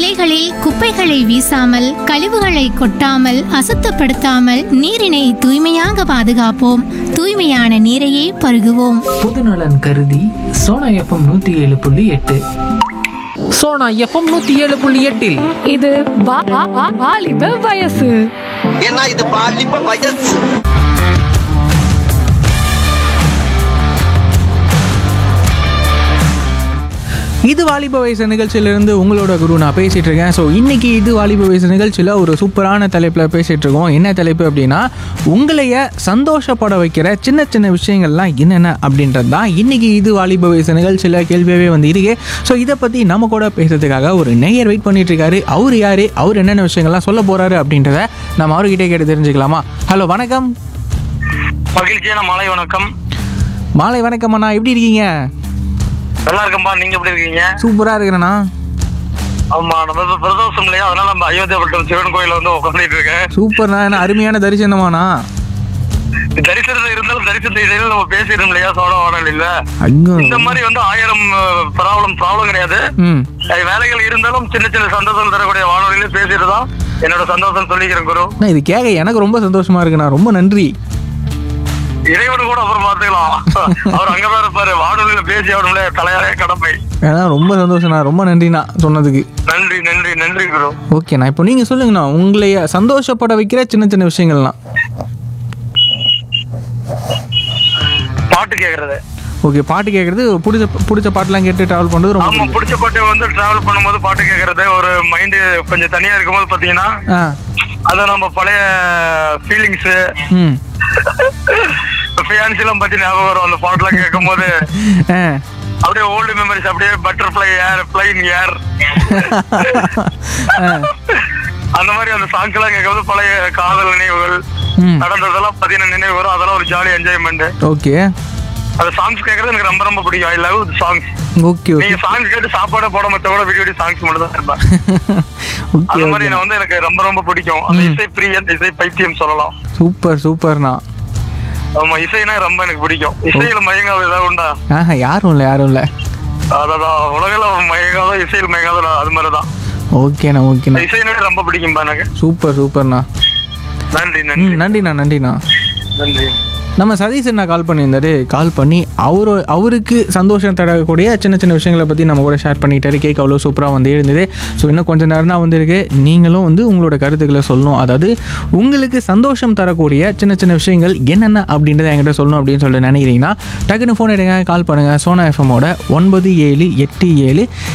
சாலைகளில் குப்பைகளை வீசாமல் கழிவுகளை கொட்டாமல் அசுத்தப்படுத்தாமல் நீரினை தூய்மையாக பாதுகாப்போம் தூய்மையான நீரையே பருகுவோம் பொதுநலன் கருதி சோனா எஃப்எம் நூத்தி ஏழு புள்ளி எட்டு சோனா எஃப்எம் நூத்தி ஏழு புள்ளி எட்டில் இது வா- வா- வா- வாலிப வயசு ஏன்னா இது பாலிப்ப வயசு இது வாலிப வயசு நிகழ்ச்சியிலிருந்து உங்களோட குரு நான் பேசிட்டு இருக்கேன் ஸோ இன்னைக்கு இது வாலிப வயசு நிகழ்ச்சியில் ஒரு சூப்பரான தலைப்பில் பேசிட்டு இருக்கோம் என்ன தலைப்பு அப்படின்னா உங்களைய சந்தோஷப்பட வைக்கிற சின்ன சின்ன விஷயங்கள்லாம் என்னென்ன அப்படின்றது தான் இன்னைக்கு இது வாலிப வயசு நிகழ்ச்சியில் கேள்வியாகவே வந்து இருக்கு ஸோ இதை பற்றி நம்ம கூட பேசுறதுக்காக ஒரு நேயர் வெயிட் பண்ணிட்டு இருக்காரு அவர் யாரு அவர் என்னென்ன விஷயங்கள்லாம் சொல்ல போறாரு அப்படின்றத நம்ம அவர்கிட்டே கேட்டு தெரிஞ்சுக்கலாமா ஹலோ வணக்கம் மகிழ்ச்சியான மாலை வணக்கம் மாலை வணக்கம் அண்ணா எப்படி இருக்கீங்க நல்லா இருக்கம்பா நீங்க எப்படி இருக்கீங்க சூப்பராக இருக்கிறேண்ணா ஆமா நம்ம இப்ப பிரதோஷம் இல்லையா அதனால நம்ம அயோத்தியாபட்டம் சிவன் கோயில வந்து உட்காந்துட்டு இருக்கேன் சூப்பர்ண்ணா என்ன அருமையான தரிசனமாண்ணா தரிசனத்துல இருந்தாலும் தரிசனத்தை இடையில நம்ம பேசிடும் இல்லையா சோழ வாடல் இல்ல ஐயோ இந்த மாதிரி வந்து ஆயிரம் ப்ராப்ளம் ப்ராப்ளம் கிடையாது ம் அஹ் வேலைகள் இருந்தாலும் சின்ன சின்ன சந்தோஷம் தரக்கூடிய வானொலியில பேசிட்டு தான் என்னோட சந்தோஷம் சொல்லிக்கிறேன் குரு அண்ணா, இது கேட்க எனக்கு ரொம்ப சந்தோஷமா இருக்குண்ணா ரொம்ப நன்றி இறைவன் கூட அப்புறம் பாத்துக்கலாம் அவர் அங்கதான் இருப்பாரு வானொலியில பேசி அவனுங்களே தலையாரே கடமை ஏன்னா ரொம்ப சந்தோஷம்ண்ணா ரொம்ப நன்றிண்ணா சொன்னதுக்கு நன்றி நன்றி நன்றி குரு ஓகேண்ணா இப்போ நீங்கள் சொல்லுங்கண்ணா உங்களைய சந்தோஷப்பட வைக்கிற சின்ன சின்ன விஷயங்கள்லாம் பாட்டு கேக்குறது ஓகே பாட்டு கேட்குறது பிடிச்ச பிடிச்ச பாட்டெலாம் கேட்டு ட்ராவல் பண்ணுறது ரொம்ப ஆமா பிடிச்ச பாட்டு வந்து டிராவல் பண்ணும்போது பாட்டு கேக்குறது ஒரு மைண்ட் கொஞ்சம் தனியா இருக்கும்போது பாத்தீங்கன்னா ஆ அது நம்ம பழைய ஃபீலிங்ஸ் ம் ஃபியான்சி எல்லாம் பத்தி ஞாபகம் வரும் அந்த பாட்டுலாம் கேட்கும்போது ஆ அப்படியே ஓல்டு மெமரிஸ் அப்படியே பட்டர்ஃப்ளை ஏர் பிளைன் ஏர் ஆ அந்த மாதிரி அந்த சாங்ஸ் எல்லாம் கேட்கும்போது பழைய காதல் நினைவுகள் ம் நடந்ததெல்லாம் பாத்தீங்கன்னா நினைவு வரும் அதெல்லாம் ஒரு ஜாலி என்ஜாய்மெண்ட் ஓகே அந்த சாங்ஸ் கேட்கறது எனக்கு ரொம்ப ரொம்ப பிடிக்கும் I love songs okay okay நீங்க சாங்ஸ் கேட்டு சாப்பாடு போட மத்த கூட வீடியோ சாங்ஸ் மட்டும் தான் இருப்பேன் ஓகே அந்த மாதிரி ஓகே நான் வந்து எனக்கு ரொம்ப ரொம்ப பிடிக்கும் அந்த இசை பிரியன் இசை பைத்தியம் சொல்லலாம் சூப்பர் சூப்பர்ண்ணா ஆமா இசைனா ரொம்ப எனக்கு பிடிக்கும் இசையில மயங்காத ஏதாவது உண்டா ஆஹா யாரும் இல்லை யாரும் இல்லை அதான் உலகில மயங்காத இசையில் மயங்காத அது மாதிரிதான் ஓகேண்ணா ஓகேண்ணா இசைனாலே ரொம்ப பிடிக்கும்பா எனக்கு சூப்பர் சூப்பர்ண்ணா நன்றி ம் நன்றி நன்றிண்ணா நன்றிண்ணா நன்றி நம்ம சதீஷ் அண்ணா கால் பண்ணியிருந்தாரு கால் பண்ணி அவரு அவருக்கு சந்தோஷம் தரக்கூடிய சின்ன சின்ன விஷயங்களை பற்றி நம்ம கூட ஷேர் பண்ணிட்டாரு கேக் அவ்வளோ சூப்பராக வந்து இருந்தது ஸோ இன்னும் கொஞ்சம் நேரம் தான் வந்திருக்கு நீங்களும் வந்து உங்களோட கருத்துக்களை சொல்லணும் அதாவது உங்களுக்கு சந்தோஷம் தரக்கூடிய சின்ன சின்ன விஷயங்கள் என்னென்ன அப்படின்றத என்கிட்ட சொல்லணும் அப்படின்னு சொல்லிட்டு நினைக்கிறீங்கன்னா டக்குன்னு ஃபோன் எடுங்க கால் பண்ணுங்கள் சோனா எஃப்எம்மோட ஒன்பது ஏழு எட்டு ஏழு